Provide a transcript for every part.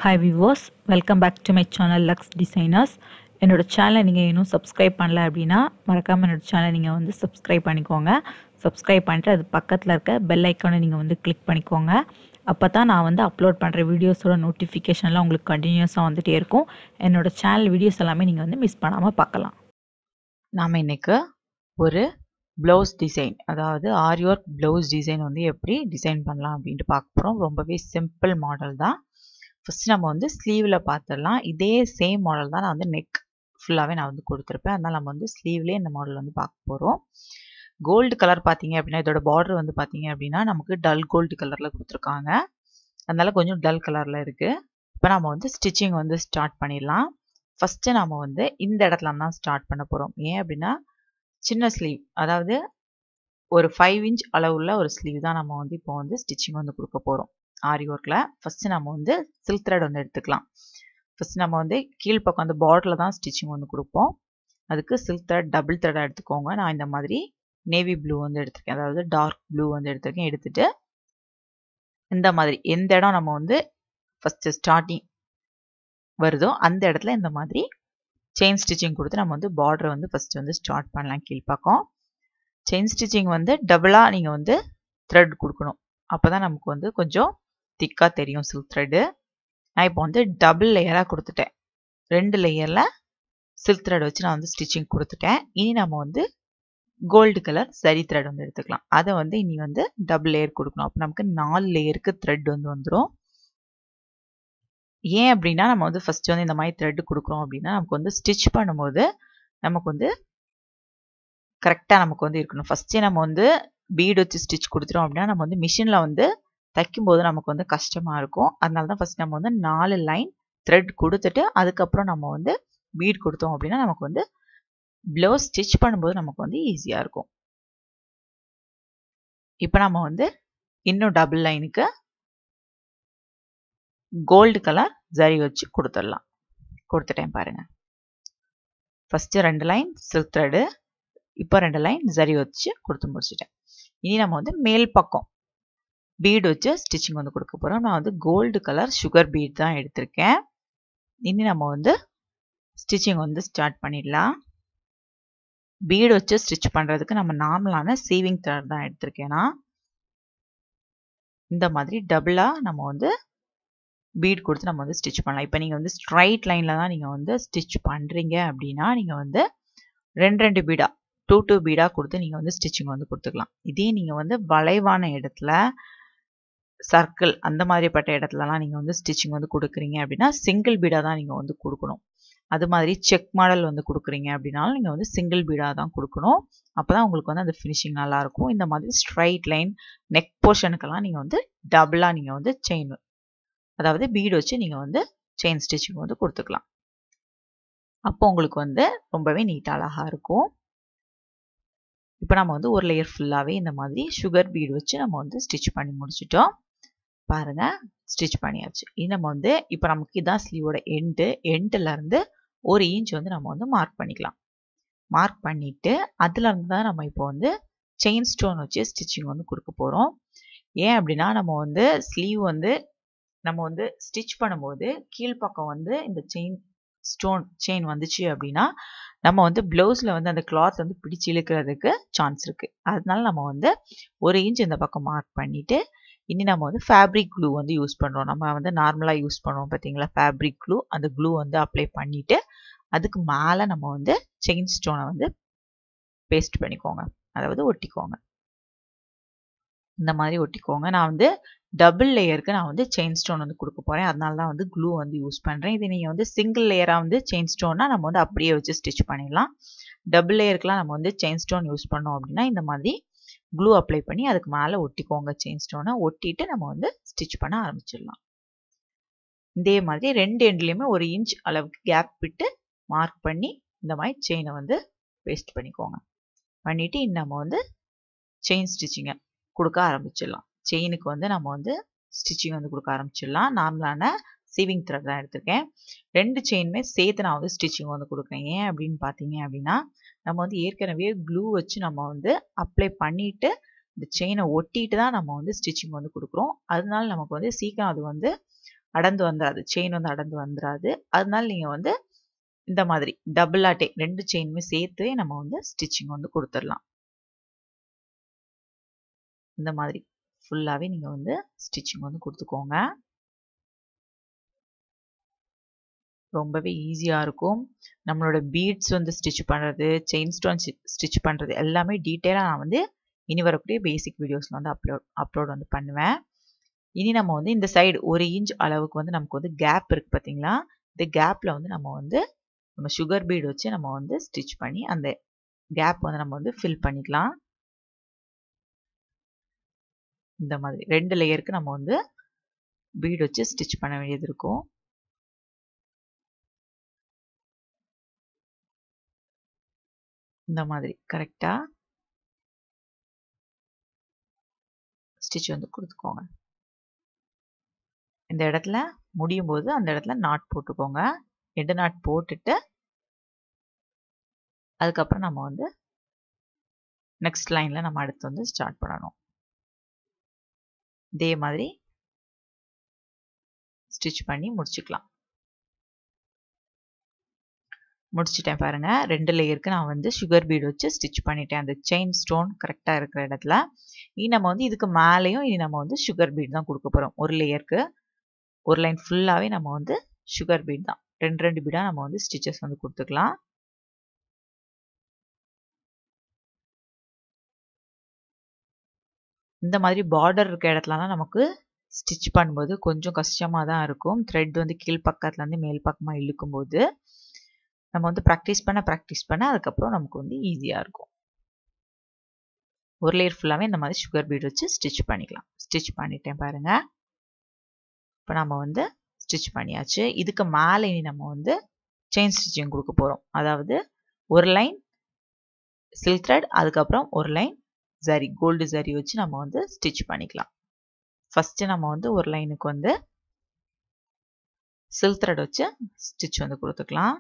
hi விவோஸ் welcome back to my channel Lux designers என்னோட சேனலை நீங்கள் இன்னும் சப்ஸ்கிரைப் பண்ணல அப்படின்னா மறக்காமல் என்னோட சேனலை நீங்கள் வந்து சப்ஸ்கிரைப் பண்ணிக்கோங்க சப்ஸ்கிரைப் பண்ணிட்டு அது பக்கத்தில் இருக்க பெல் ஐக்கானை நீங்கள் வந்து கிளிக் பண்ணிக்கோங்க அப்போ தான் நான் வந்து அப்லோட் பண்ணுற வீடியோஸோட நோட்டிஃபிகேஷன்லாம் உங்களுக்கு கண்டினியூஸாக வந்துகிட்டே இருக்கும் என்னோட சேனல் வீடியோஸ் எல்லாமே நீங்கள் வந்து மிஸ் பண்ணாமல் பார்க்கலாம் நாம் இன்னைக்கு ஒரு ப்ளவுஸ் டிசைன் அதாவது ஆரி ஒர்க் ப்ளவுஸ் டிசைன் வந்து எப்படி டிசைன் பண்ணலாம் அப்படின்ட்டு பார்க்க போகிறோம் ரொம்பவே சிம்பிள் மாடல் தான் ஃபஸ்ட் நம்ம வந்து ஸ்லீவில் பார்த்துடலாம் இதே சேம் மாடல் தான் நான் வந்து நெக் ஃபுல்லாகவே நான் வந்து கொடுத்துருப்பேன் அதனால் நம்ம வந்து ஸ்லீவ்லேயே இந்த மாடல் வந்து பார்க்க போகிறோம் கோல்டு கலர் பார்த்தீங்க அப்படின்னா இதோட பார்டர் வந்து பார்த்தீங்க அப்படின்னா நமக்கு டல் கோல்டு கலரில் கொடுத்துருக்காங்க அதனால கொஞ்சம் டல் கலரில் இருக்குது இப்போ நம்ம வந்து ஸ்டிச்சிங் வந்து ஸ்டார்ட் பண்ணிடலாம் ஃபஸ்ட்டு நம்ம வந்து இந்த இடத்துல தான் ஸ்டார்ட் பண்ண போகிறோம் ஏன் அப்படின்னா சின்ன ஸ்லீவ் அதாவது ஒரு ஃபைவ் இன்ச் அளவுள்ள ஒரு ஸ்லீவ் தான் நம்ம வந்து இப்போ வந்து ஸ்டிச்சிங் வந்து கொடுக்க போகிறோம் ஆரி ஒர்க்கில் ஃபஸ்ட்டு நம்ம வந்து சில்க் த்ரெட் வந்து எடுத்துக்கலாம் ஃபஸ்ட் நம்ம வந்து கீழ்ப்பக்கம் அந்த பார்டரில் தான் ஸ்டிச்சிங் வந்து கொடுப்போம் அதுக்கு சில்க் த்ரெட் டபுள் த்ரெட்டாக எடுத்துக்கோங்க நான் இந்த மாதிரி நேவி ப்ளூ வந்து எடுத்திருக்கேன் அதாவது டார்க் ப்ளூ வந்து எடுத்திருக்கேன் எடுத்துட்டு இந்த மாதிரி எந்த இடம் நம்ம வந்து ஃபஸ்ட்டு ஸ்டார்டிங் வருதோ அந்த இடத்துல இந்த மாதிரி செயின் ஸ்டிச்சிங் கொடுத்து நம்ம வந்து பார்டரை வந்து ஃபஸ்ட்டு வந்து ஸ்டார்ட் பண்ணலாம் கீழ்ப்பக்கம் செயின் ஸ்டிச்சிங் வந்து டபுளாக நீங்கள் வந்து த்ரெட் கொடுக்கணும் அப்போ தான் நமக்கு வந்து கொஞ்சம் திக்காக தெரியும் சில்க் த்ரெட்டு நான் இப்போ வந்து டபுள் லேயராக கொடுத்துட்டேன் ரெண்டு லேயரில் சில்க் த்ரெட் வச்சு நான் வந்து ஸ்டிச்சிங் கொடுத்துட்டேன் இனி நம்ம வந்து கோல்டு கலர் சரி த்ரெட் வந்து எடுத்துக்கலாம் அதை வந்து இனி வந்து டபுள் லேயர் கொடுக்கணும் அப்போ நமக்கு நாலு லேயருக்கு த்ரெட் வந்து வந்துடும் ஏன் அப்படின்னா நம்ம வந்து ஃபஸ்ட்டு வந்து இந்த மாதிரி த்ரெட் கொடுக்குறோம் அப்படின்னா நமக்கு வந்து ஸ்டிச் பண்ணும்போது நமக்கு வந்து கரெக்டாக நமக்கு வந்து இருக்கணும் ஃபஸ்ட்டே நம்ம வந்து பீடு வச்சு ஸ்டிச் கொடுத்துட்டோம் அப்படின்னா நம்ம வந்து மிஷினில் வந்து தைக்கும்போது நமக்கு வந்து கஷ்டமாக இருக்கும் அதனால தான் ஃபஸ்ட் நம்ம வந்து நாலு லைன் த்ரெட் கொடுத்துட்டு அதுக்கப்புறம் நம்ம வந்து பீட் கொடுத்தோம் அப்படின்னா நமக்கு வந்து ப்ளவுஸ் ஸ்டிச் பண்ணும்போது நமக்கு வந்து ஈஸியாக இருக்கும் இப்போ நம்ம வந்து இன்னும் டபுள் லைனுக்கு கோல்டு கலர் ஜரி வச்சு கொடுத்துடலாம் கொடுத்துட்டேன் பாருங்க ஃபஸ்ட்டு ரெண்டு லைன் சில்க் த்ரெடு இப்போ ரெண்டு லைன் ஜரி வச்சு கொடுத்து முடிச்சிட்டேன் இனி நம்ம வந்து மேல் பக்கம் பீடு வச்சு ஸ்டிச்சிங் வந்து கொடுக்க போகிறோம் நான் வந்து கோல்டு கலர் சுகர் பீட் தான் எடுத்திருக்கேன் இனி நம்ம வந்து ஸ்டிச்சிங் வந்து ஸ்டார்ட் பண்ணிடலாம் பீடு வச்சு ஸ்டிச் பண்ணுறதுக்கு நம்ம நார்மலான சீவிங் த்ரெட் தான் எடுத்திருக்கேன்னா இந்த மாதிரி டபுளாக நம்ம வந்து பீட் கொடுத்து நம்ம வந்து ஸ்டிச் பண்ணலாம் இப்போ நீங்கள் வந்து ஸ்ட்ரைட் லைனில் தான் நீங்கள் வந்து ஸ்டிச் பண்ணுறீங்க அப்படின்னா நீங்கள் வந்து ரெண்டு ரெண்டு பீடாக டூ டூ பீடாக கொடுத்து நீங்கள் வந்து ஸ்டிச்சிங் வந்து கொடுத்துக்கலாம் இதே நீங்கள் வந்து வளைவான இடத்துல சர்க்கிள் அந்த மாதிரிப்பட்ட இடத்துலலாம் நீங்கள் வந்து ஸ்டிச்சிங் வந்து கொடுக்குறீங்க அப்படின்னா சிங்கிள் பீடாக தான் நீங்கள் வந்து கொடுக்கணும் அது மாதிரி செக் மாடல் வந்து கொடுக்குறீங்க அப்படின்னாலும் நீங்கள் வந்து சிங்கிள் பீடாக தான் கொடுக்கணும் அப்போ தான் உங்களுக்கு வந்து அந்த ஃபினிஷிங் நல்லாயிருக்கும் இந்த மாதிரி ஸ்ட்ரைட் லைன் நெக் போர்ஷனுக்கெல்லாம் நீங்கள் வந்து டபுளாக நீங்கள் வந்து செயின் அதாவது பீடு வச்சு நீங்கள் வந்து செயின் ஸ்டிச்சிங் வந்து கொடுத்துக்கலாம் அப்போ உங்களுக்கு வந்து ரொம்பவே நீட் அழகாக இருக்கும் இப்போ நம்ம வந்து ஒரு லேயர் ஃபுல்லாகவே இந்த மாதிரி சுகர் பீடு வச்சு நம்ம வந்து ஸ்டிச் பண்ணி முடிச்சிட்டோம் பாருங்கள் ஸ்டிச் பண்ணியாச்சு இது நம்ம வந்து இப்போ நமக்கு இதான் ஸ்லீவோட எண்டு எண்டுலேருந்து ஒரு இன்ச் வந்து நம்ம வந்து மார்க் பண்ணிக்கலாம் மார்க் பண்ணிவிட்டு அதுலேருந்து தான் நம்ம இப்போ வந்து செயின் ஸ்டோன் வச்சு ஸ்டிச்சிங் வந்து கொடுக்க போகிறோம் ஏன் அப்படின்னா நம்ம வந்து ஸ்லீவ் வந்து நம்ம வந்து ஸ்டிச் பண்ணும்போது கீழ்ப்பக்கம் வந்து இந்த செயின் ஸ்டோன் செயின் வந்துச்சு அப்படின்னா நம்ம வந்து ப்ளவுஸில் வந்து அந்த கிளாத் வந்து பிடிச்சி இழுக்கிறதுக்கு சான்ஸ் இருக்குது அதனால நம்ம வந்து ஒரு இன்ச் இந்த பக்கம் மார்க் பண்ணிவிட்டு இனி நம்ம வந்து ஃபேப்ரிக் க்ளூ வந்து யூஸ் பண்ணுறோம் நம்ம வந்து நார்மலாக யூஸ் பண்ணுவோம் பார்த்தீங்களா ஃபேப்ரிக் க்ளூ அந்த க்ளூ வந்து அப்ளை பண்ணிவிட்டு அதுக்கு மேலே நம்ம வந்து செயின் ஸ்டோனை வந்து பேஸ்ட் பண்ணிக்கோங்க அதாவது ஒட்டிக்கோங்க இந்த மாதிரி ஒட்டிக்கோங்க நான் வந்து டபுள் லேயருக்கு நான் வந்து செயின் ஸ்டோன் வந்து கொடுக்க போகிறேன் அதனால தான் வந்து க்ளூ வந்து யூஸ் பண்ணுறேன் இது நீங்கள் வந்து சிங்கிள் லேயராக வந்து செயின் ஸ்டோன்னா நம்ம வந்து அப்படியே வச்சு ஸ்டிச் பண்ணிடலாம் டபுள் லேயருக்குலாம் நம்ம வந்து செயின் ஸ்டோன் யூஸ் பண்ணோம் அப்படின்னா இந்த மாதிரி க்ளூ அப்ளை பண்ணி அதுக்கு மேலே ஒட்டிக்கோங்க செயின் ஸ்டோனை ஒட்டிட்டு நம்ம வந்து ஸ்டிச் பண்ண ஆரம்பிச்சிடலாம் இதே மாதிரி ரெண்டு எண்ட்லேயுமே ஒரு இன்ச் அளவுக்கு கேப் விட்டு மார்க் பண்ணி இந்த மாதிரி செயினை வந்து பேஸ்ட் பண்ணிக்கோங்க பண்ணிவிட்டு நம்ம வந்து செயின் ஸ்டிச்சிங்கை கொடுக்க ஆரம்பிச்சிடலாம் செயினுக்கு வந்து நம்ம வந்து ஸ்டிச்சிங் வந்து கொடுக்க ஆரம்பிச்சிடலாம் நார்மலான சீவிங் த்ரெட் தான் எடுத்திருக்கேன் ரெண்டு செயினுமே சேர்த்து நான் வந்து ஸ்டிச்சிங் வந்து கொடுக்குறேன் ஏன் அப்படின்னு பார்த்தீங்க அப்படின்னா நம்ம வந்து ஏற்கனவே க்ளூ வச்சு நம்ம வந்து அப்ளை பண்ணிவிட்டு இந்த செயினை ஒட்டிட்டு தான் நம்ம வந்து ஸ்டிச்சிங் வந்து கொடுக்குறோம் அதனால நமக்கு வந்து சீக்கிரம் அது வந்து அடர்ந்து வந்துடாது செயின் வந்து அடர்ந்து வந்துடாது அதனால நீங்கள் வந்து இந்த மாதிரி டபுள் ஆட்டே ரெண்டு செயினுமே சேர்த்து நம்ம வந்து ஸ்டிச்சிங் வந்து கொடுத்துடலாம் இந்த மாதிரி ஃபுல்லாகவே நீங்கள் வந்து ஸ்டிச்சிங் வந்து கொடுத்துக்கோங்க ரொம்பவே ஈஸியாக இருக்கும் நம்மளோட பீட்ஸ் வந்து ஸ்டிச் பண்ணுறது செயின் ஸ்டோன் ஸ்டிச் பண்ணுறது எல்லாமே டீட்டெயிலாக நான் வந்து இனி வரக்கூடிய பேசிக் வீடியோஸில் வந்து அப்லோட் அப்லோட் வந்து பண்ணுவேன் இனி நம்ம வந்து இந்த சைடு ஒரு இன்ச் அளவுக்கு வந்து நமக்கு வந்து கேப் இருக்குது பார்த்தீங்களா இந்த கேப்பில் வந்து நம்ம வந்து நம்ம சுகர் பீட் வச்சு நம்ம வந்து ஸ்டிச் பண்ணி அந்த கேப் வந்து நம்ம வந்து ஃபில் பண்ணிக்கலாம் இந்த மாதிரி ரெண்டு லேயருக்கு நம்ம வந்து பீட் வச்சு ஸ்டிச் பண்ண வேண்டியது இருக்கும் இந்த மாதிரி கரெக்டாக ஸ்டிச் வந்து கொடுத்துக்கோங்க இந்த இடத்துல முடியும் போது அந்த இடத்துல நாட் போட்டுக்கோங்க எட்டு நாட் போட்டுட்டு அதுக்கப்புறம் நம்ம வந்து நெக்ஸ்ட் லைனில் நம்ம அடுத்து வந்து ஸ்டார்ட் பண்ணணும் இதே மாதிரி ஸ்டிச் பண்ணி முடிச்சுக்கலாம் முடிச்சிட்டேன் பாருங்க ரெண்டு லேயருக்கு நான் வந்து சுகர் பீட் வச்சு ஸ்டிச் பண்ணிட்டேன் அந்த செயின் ஸ்டோன் கரெக்டாக இருக்கிற இடத்துல இனி நம்ம வந்து இதுக்கு மேலேயும் இனி நம்ம வந்து சுகர் பீட் தான் கொடுக்க போகிறோம் ஒரு லேயருக்கு ஒரு லைன் ஃபுல்லாகவே நம்ம வந்து சுகர் பீட் தான் ரெண்டு ரெண்டு பீடாக நம்ம வந்து ஸ்டிச்சஸ் வந்து கொடுத்துக்கலாம் இந்த மாதிரி பார்டர் இருக்க இடத்துலலாம் நமக்கு ஸ்டிச் பண்ணும்போது கொஞ்சம் கஷ்டமாக தான் இருக்கும் த்ரெட் வந்து கீழ் பக்கத்துலேருந்து மேல் பக்கமாக இழுக்கும்போது நம்ம வந்து ப்ராக்டிஸ் பண்ண ப்ராக்டிஸ் பண்ண அதுக்கப்புறம் நமக்கு வந்து ஈஸியாக இருக்கும் ஒரு லேயர் ஃபுல்லாகவே இந்த மாதிரி சுகர் பீட் வச்சு ஸ்டிச் பண்ணிக்கலாம் ஸ்டிச் பண்ணிட்டேன் பாருங்கள் இப்போ நம்ம வந்து ஸ்டிச் பண்ணியாச்சு இதுக்கு மேலே இனி நம்ம வந்து செயின் ஸ்டிச்சிங் கொடுக்க போகிறோம் அதாவது ஒரு லைன் சில்க் த்ரெட் அதுக்கப்புறம் ஒரு லைன் ஜரி கோல்டு ஜரி வச்சு நம்ம வந்து ஸ்டிச் பண்ணிக்கலாம் ஃபஸ்ட்டு நம்ம வந்து ஒரு லைனுக்கு வந்து சில்க் த்ரெட் வச்சு ஸ்டிச் வந்து கொடுத்துக்கலாம்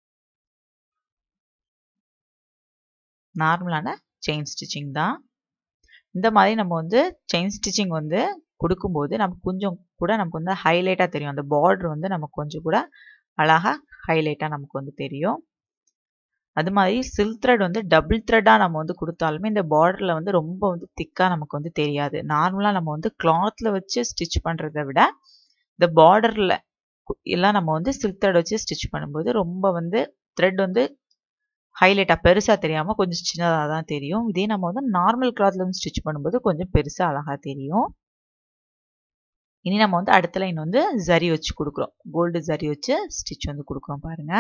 நார்மலான செயின் ஸ்டிச்சிங் தான் இந்த மாதிரி நம்ம வந்து செயின் ஸ்டிச்சிங் வந்து கொடுக்கும்போது நமக்கு கொஞ்சம் கூட நமக்கு வந்து ஹைலைட்டாக தெரியும் அந்த பார்டர் வந்து நமக்கு கொஞ்சம் கூட அழகாக ஹைலைட்டாக நமக்கு வந்து தெரியும் அது மாதிரி சில்க் த்ரெட் வந்து டபுள் த்ரெட்டாக நம்ம வந்து கொடுத்தாலுமே இந்த பார்டரில் வந்து ரொம்ப வந்து திக்காக நமக்கு வந்து தெரியாது நார்மலாக நம்ம வந்து கிளாத்தில் வச்சு ஸ்டிச் பண்ணுறத விட இந்த பார்டரில் எல்லாம் நம்ம வந்து சில்க் த்ரெட் வச்சு ஸ்டிச் பண்ணும்போது ரொம்ப வந்து த்ரெட் வந்து ஹைலைட்டாக பெருசாக தெரியாமல் கொஞ்சம் சின்னதாக தான் தெரியும் இதே நம்ம வந்து நார்மல் கிளாத்தில் வந்து ஸ்டிச் பண்ணும்போது கொஞ்சம் பெருசாக அழகாக தெரியும் இனி நம்ம வந்து அடுத்த லைன் வந்து ஜரி வச்சு கொடுக்குறோம் கோல்டு ஜரி வச்சு ஸ்டிச் வந்து கொடுக்குறோம் பாருங்க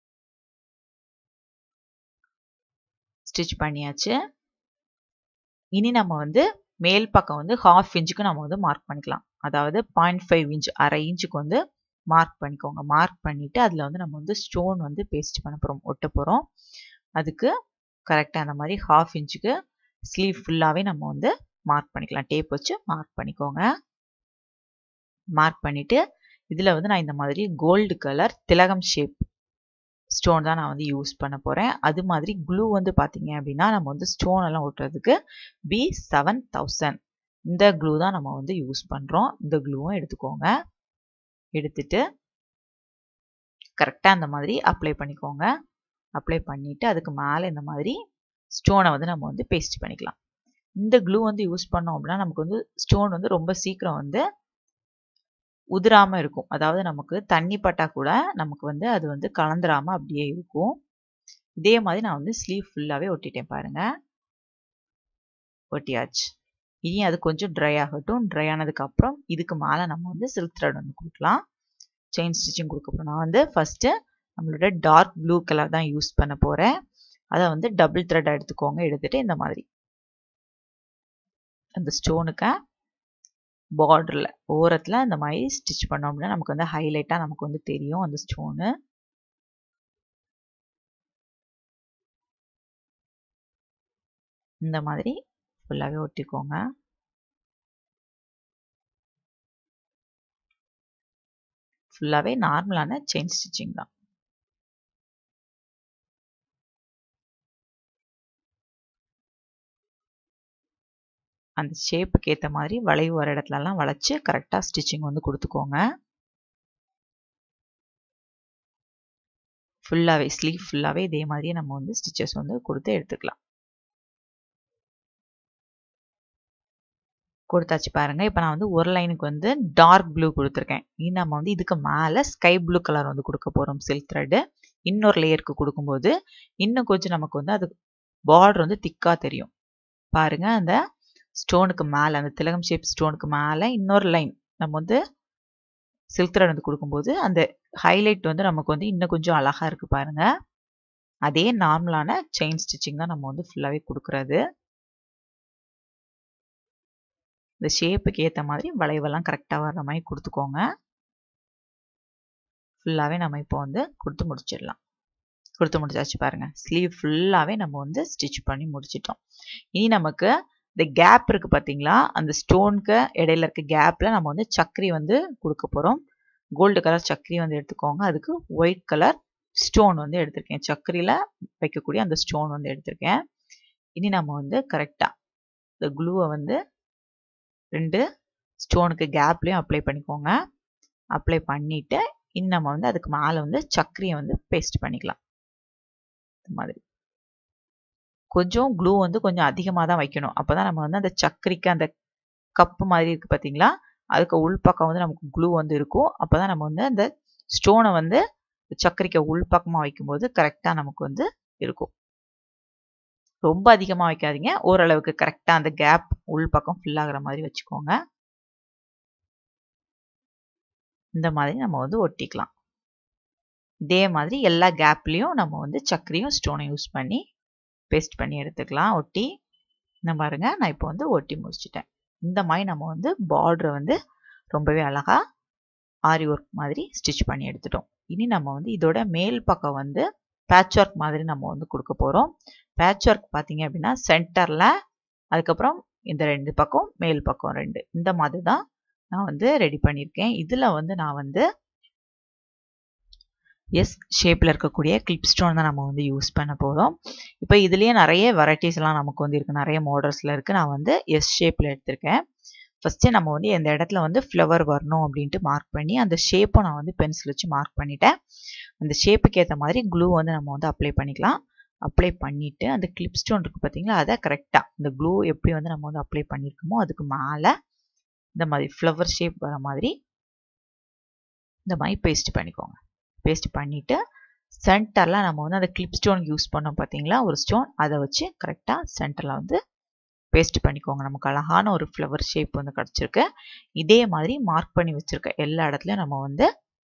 ஸ்டிச் பண்ணியாச்சு இனி நம்ம வந்து மேல் பக்கம் வந்து ஹாஃப் இன்ச்சுக்கு நம்ம வந்து மார்க் பண்ணிக்கலாம் அதாவது பாயிண்ட் ஃபைவ் இன்ச் அரை இன்ச்சுக்கு வந்து மார்க் பண்ணிக்கோங்க மார்க் பண்ணிவிட்டு அதில் வந்து நம்ம வந்து ஸ்டோன் வந்து பேஸ்ட் பண்ண போகிறோம் ஒட்ட போகிறோம் அதுக்கு கரெக்டாக அந்த மாதிரி ஹாஃப் இன்ச்சுக்கு ஸ்லீவ் ஃபுல்லாகவே நம்ம வந்து மார்க் பண்ணிக்கலாம் டேப் வச்சு மார்க் பண்ணிக்கோங்க மார்க் பண்ணிவிட்டு இதில் வந்து நான் இந்த மாதிரி கோல்டு கலர் திலகம் ஷேப் ஸ்டோன் தான் நான் வந்து யூஸ் பண்ண போகிறேன் அது மாதிரி க்ளூ வந்து பார்த்தீங்க அப்படின்னா நம்ம வந்து ஸ்டோன் எல்லாம் ஒட்டுறதுக்கு பி செவன் தௌசண்ட் இந்த க்ளூ தான் நம்ம வந்து யூஸ் பண்ணுறோம் இந்த க்ளூவும் எடுத்துக்கோங்க எடுத்துட்டு கரெக்டாக அந்த மாதிரி அப்ளை பண்ணிக்கோங்க அப்ளை பண்ணிவிட்டு அதுக்கு மேலே இந்த மாதிரி ஸ்டோனை வந்து நம்ம வந்து பேஸ்ட் பண்ணிக்கலாம் இந்த க்ளூ வந்து யூஸ் பண்ணோம் அப்படின்னா நமக்கு வந்து ஸ்டோன் வந்து ரொம்ப சீக்கிரம் வந்து உதிராமல் இருக்கும் அதாவது நமக்கு தண்ணி பட்டா கூட நமக்கு வந்து அது வந்து கலந்துராமல் அப்படியே இருக்கும் இதே மாதிரி நான் வந்து ஸ்லீவ் ஃபுல்லாகவே ஒட்டிட்டேன் பாருங்க ஒட்டியாச்சு இனி அது கொஞ்சம் ட்ரை ஆகட்டும் ட்ரை ஆனதுக்கப்புறம் இதுக்கு மேலே நம்ம வந்து சில்க் த்ரெட் வந்து கொடுக்கலாம் செயின் ஸ்டிச்சிங் கொடுக்க போகிறோம் நான் வந்து ஃபஸ்ட்டு நம்மளோட டார்க் ப்ளூ கலர் தான் யூஸ் பண்ண போகிறேன் அதை வந்து டபுள் த்ரெட் எடுத்துக்கோங்க எடுத்துகிட்டு இந்த மாதிரி அந்த ஸ்டோனுக்கு பார்டரில் ஓரத்தில் இந்த மாதிரி ஸ்டிச் பண்ணோம் அப்படின்னா நமக்கு வந்து ஹைலைட்டாக நமக்கு வந்து தெரியும் அந்த ஸ்டோனு இந்த மாதிரி ஃபுல்லாகவே ஒட்டிக்கோங்க ஃபுல்லாகவே நார்மலான செயின் ஸ்டிச்சிங் தான் அந்த ஷேப்புக்கு ஏற்ற மாதிரி வளைவு வர இடத்துலலாம் வளைச்சி கரெக்டாக ஸ்டிச்சிங் வந்து கொடுத்துக்கோங்க ஃபுல்லாகவே ஸ்லீவ் ஃபுல்லாகவே இதே மாதிரியே நம்ம வந்து ஸ்டிச்சஸ் வந்து கொடுத்து எடுத்துக்கலாம் கொடுத்தாச்சு பாருங்க இப்போ நான் வந்து ஒரு லைனுக்கு வந்து டார்க் ப்ளூ கொடுத்துருக்கேன் இனி நம்ம வந்து இதுக்கு மேலே ஸ்கை ப்ளூ கலர் வந்து கொடுக்க போகிறோம் சில்க் த்ரெட்டு இன்னொரு லேயருக்கு கொடுக்கும்போது இன்னும் கொஞ்சம் நமக்கு வந்து அது பார்டர் வந்து திக்காக தெரியும் பாருங்க அந்த ஸ்டோனுக்கு மேலே அந்த திலகம் ஷேப் ஸ்டோனுக்கு மேலே இன்னொரு லைன் நம்ம வந்து சில்க் த்ரெட் வந்து கொடுக்கும்போது அந்த ஹைலைட் வந்து நமக்கு வந்து இன்னும் கொஞ்சம் அழகாக இருக்குது பாருங்க அதே நார்மலான செயின் ஸ்டிச்சிங் தான் நம்ம வந்து ஃபுல்லாகவே கொடுக்குறது இந்த ஷேப்புக்கு ஏற்ற மாதிரி வளைவெல்லாம் கரெக்டாக வர்ற மாதிரி கொடுத்துக்கோங்க ஃபுல்லாகவே நம்ம இப்போ வந்து கொடுத்து முடிச்சிடலாம் கொடுத்து முடிச்சாச்சு பாருங்கள் ஸ்லீவ் ஃபுல்லாகவே நம்ம வந்து ஸ்டிச் பண்ணி முடிச்சிட்டோம் இனி நமக்கு இந்த கேப் இருக்குது பார்த்தீங்களா அந்த ஸ்டோனுக்கு இடையில இருக்க கேப்பில் நம்ம வந்து சக்கரி வந்து கொடுக்க போகிறோம் கோல்டு கலர் சக்கரி வந்து எடுத்துக்கோங்க அதுக்கு ஒயிட் கலர் ஸ்டோன் வந்து எடுத்திருக்கேன் சக்கரியில் வைக்கக்கூடிய அந்த ஸ்டோன் வந்து எடுத்திருக்கேன் இனி நம்ம வந்து கரெக்டாக இந்த க்ளூவை வந்து ரெண்டு ஸ்டோனுக்கு கேப்லேயும் அப்ளை பண்ணிக்கோங்க அப்ளை பண்ணிவிட்டு இன்னும் நம்ம வந்து அதுக்கு மேலே வந்து சக்கரியை வந்து பேஸ்ட் பண்ணிக்கலாம் இந்த மாதிரி கொஞ்சம் க்ளூ வந்து கொஞ்சம் அதிகமாக தான் வைக்கணும் அப்போ தான் நம்ம வந்து அந்த சக்கரிக்கு அந்த கப்பு மாதிரி இருக்குது பார்த்தீங்களா அதுக்கு உள்பக்கம் வந்து நமக்கு க்ளூ வந்து இருக்கும் அப்போ தான் நம்ம வந்து அந்த ஸ்டோனை வந்து சக்கரிக்க உள்பக்கமாக வைக்கும்போது கரெக்டாக நமக்கு வந்து இருக்கும் ரொம்ப அதிகமாக வைக்காதீங்க ஓரளவுக்கு கரெக்டாக அந்த கேப் உள்பக்கம் ஃபில் ஆகிற மாதிரி வச்சுக்கோங்க இந்த மாதிரி நம்ம வந்து ஒட்டிக்கலாம் இதே மாதிரி எல்லா கேப்லேயும் நம்ம வந்து சக்கரையும் ஸ்டோனையும் யூஸ் பண்ணி பேஸ்ட் பண்ணி எடுத்துக்கலாம் ஒட்டி இந்த பாருங்க நான் இப்போ வந்து ஒட்டி முடிச்சிட்டேன் இந்த மாதிரி நம்ம வந்து பார்டரை வந்து ரொம்பவே அழகாக ஆரி ஒர்க் மாதிரி ஸ்டிச் பண்ணி எடுத்துட்டோம் இனி நம்ம வந்து இதோட மேல் பக்கம் வந்து பேட்ச் ஒர்க் மாதிரி நம்ம வந்து கொடுக்க போகிறோம் பேட்ச் ஒர்க் பார்த்தீங்க அப்படின்னா சென்டரில் அதுக்கப்புறம் இந்த ரெண்டு பக்கம் மேல் பக்கம் ரெண்டு இந்த மாதிரி தான் நான் வந்து ரெடி பண்ணியிருக்கேன் இதில் வந்து நான் வந்து எஸ் ஷேப்பில் இருக்கக்கூடிய கிளிப் ஸ்டோன் தான் நம்ம வந்து யூஸ் பண்ண போகிறோம் இப்போ இதுலேயே நிறைய வெரைட்டிஸ்லாம் நமக்கு வந்து இருக்குது நிறைய மாடல்ஸில் இருக்குது நான் வந்து எஸ் ஷேப்பில் எடுத்திருக்கேன் ஃபஸ்ட்டு நம்ம வந்து எந்த இடத்துல வந்து ஃப்ளவர் வரணும் அப்படின்ட்டு மார்க் பண்ணி அந்த ஷேப்பை நான் வந்து பென்சில் வச்சு மார்க் பண்ணிட்டேன் அந்த ஷேப்புக்கு ஏற்ற மாதிரி க்ளூ வந்து நம்ம வந்து அப்ளை பண்ணிக்கலாம் அப்ளை பண்ணிவிட்டு அந்த கிளிப் ஸ்டோன் இருக்குது பார்த்தீங்களா அதை கரெக்டாக இந்த க்ளூ எப்படி வந்து நம்ம வந்து அப்ளை பண்ணியிருக்கோமோ அதுக்கு மேலே இந்த மாதிரி ஃப்ளவர் ஷேப் வர மாதிரி இந்த மாதிரி பேஸ்ட் பண்ணிக்கோங்க பேஸ்ட் பண்ணிவிட்டு சென்டரில் நம்ம வந்து அந்த கிளிப் ஸ்டோன் யூஸ் பண்ணோம் பார்த்தீங்களா ஒரு ஸ்டோன் அதை வச்சு கரெக்டாக சென்டரில் வந்து பேஸ்ட் பண்ணிக்கோங்க நமக்கு அழகான ஒரு ஃப்ளவர் ஷேப் வந்து கிடச்சிருக்கு இதே மாதிரி மார்க் பண்ணி வச்சுருக்க எல்லா இடத்துலையும் நம்ம வந்து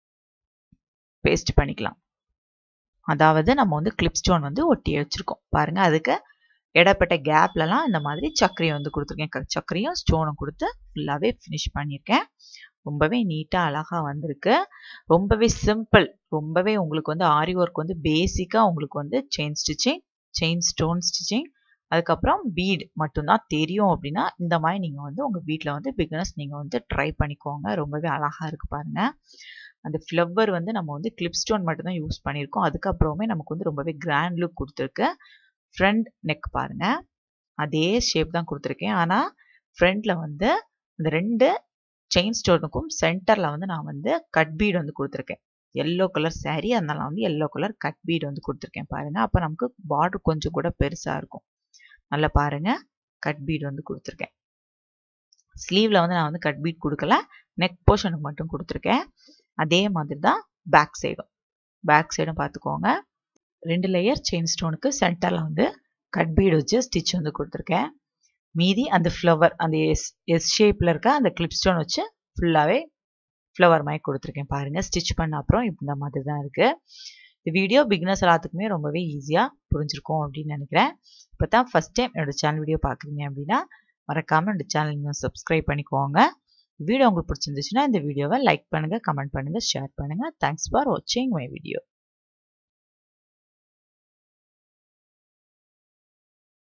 பேஸ்ட் பண்ணிக்கலாம் அதாவது நம்ம வந்து கிளிப் ஸ்டோன் வந்து ஒட்டி வச்சுருக்கோம் பாருங்கள் அதுக்கு இடப்பட்ட கேப்லலாம் இந்த மாதிரி சக்கரையும் வந்து கொடுத்துருக்கேன் சக்கரையும் ஸ்டோனும் கொடுத்து ஃபுல்லாகவே ஃபினிஷ் பண்ணியிருக்கேன் ரொம்பவே நீட்டாக அழகாக வந்திருக்கு ரொம்பவே சிம்பிள் ரொம்பவே உங்களுக்கு வந்து ஆரி ஒர்க் வந்து பேசிக்காக உங்களுக்கு வந்து chain stitching chain stone stitching அதுக்கப்புறம் பீட் மட்டும்தான் தெரியும் அப்படின்னா இந்த மாதிரி நீங்கள் வந்து உங்கள் வீட்டில் வந்து பிகினர்ஸ் நீங்கள் வந்து ட்ரை பண்ணிக்கோங்க ரொம்பவே அழகாக இருக்குது பாருங்கள் அந்த ஃப்ளவர் வந்து நம்ம வந்து கிளிப் ஸ்டோன் மட்டும்தான் யூஸ் பண்ணியிருக்கோம் அதுக்கப்புறமே நமக்கு வந்து ரொம்பவே கிராண்ட் லுக் கொடுத்துருக்கு ஃப்ரண்ட் நெக் பாருங்கள் அதே ஷேப் தான் கொடுத்துருக்கேன் ஆனால் ஃப்ரண்டில் வந்து இந்த ரெண்டு செயின் ஸ்டோனுக்கும் சென்டரில் வந்து நான் வந்து கட் பீட் வந்து கொடுத்துருக்கேன் எல்லோ கலர் சாரீ அதனால வந்து எல்லோ கலர் கட் பீட் வந்து கொடுத்துருக்கேன் பாருங்கள் அப்போ நமக்கு பார்டர் கொஞ்சம் கூட பெருசாக இருக்கும் நல்லா பாருங்கள் கட் பீட் வந்து கொடுத்துருக்கேன் ஸ்லீவில் வந்து நான் வந்து கட் பீட் கொடுக்கல நெக் போர்ஷனுக்கு மட்டும் கொடுத்துருக்கேன் அதே மாதிரி தான் பேக் சைடும் பேக் சைடும் பார்த்துக்கோங்க ரெண்டு லேயர் செயின் ஸ்டோனுக்கு சென்டரில் வந்து கட் பீட் வச்சு ஸ்டிச் வந்து கொடுத்துருக்கேன் மீதி அந்த ஃப்ளவர் அந்த எஸ் எஸ் ஷேப்பில் இருக்க அந்த கிளிப் ஸ்டோன் வச்சு ஃபுல்லாகவே ஃப்ளவர் மாதிரி கொடுத்துருக்கேன் பாருங்கள் ஸ்டிச் பண்ண அப்புறம் இந்த மாதிரி தான் இருக்குது இந்த வீடியோ பிகினர்ஸ் எல்லாத்துக்குமே ரொம்பவே ஈஸியாக புரிஞ்சிருக்கும் அப்படின்னு நினைக்கிறேன் இப்போ தான் ஃபஸ்ட் டைம் என்னோடய சேனல் வீடியோ பார்க்குறீங்க அப்படின்னா மறக்காமல் என்னோடய சேனல் இன்னும் சப்ஸ்கிரைப் பண்ணிக்கோங்க வீடியோ உங்களுக்கு பிடிச்சிருந்துச்சுன்னா இந்த வீடியோவை லைக் பண்ணுங்கள் கமெண்ட் பண்ணுங்கள் ஷேர் பண்ணுங்கள் தேங்க்ஸ் ஃபார் வாட்சிங் மை வீடியோ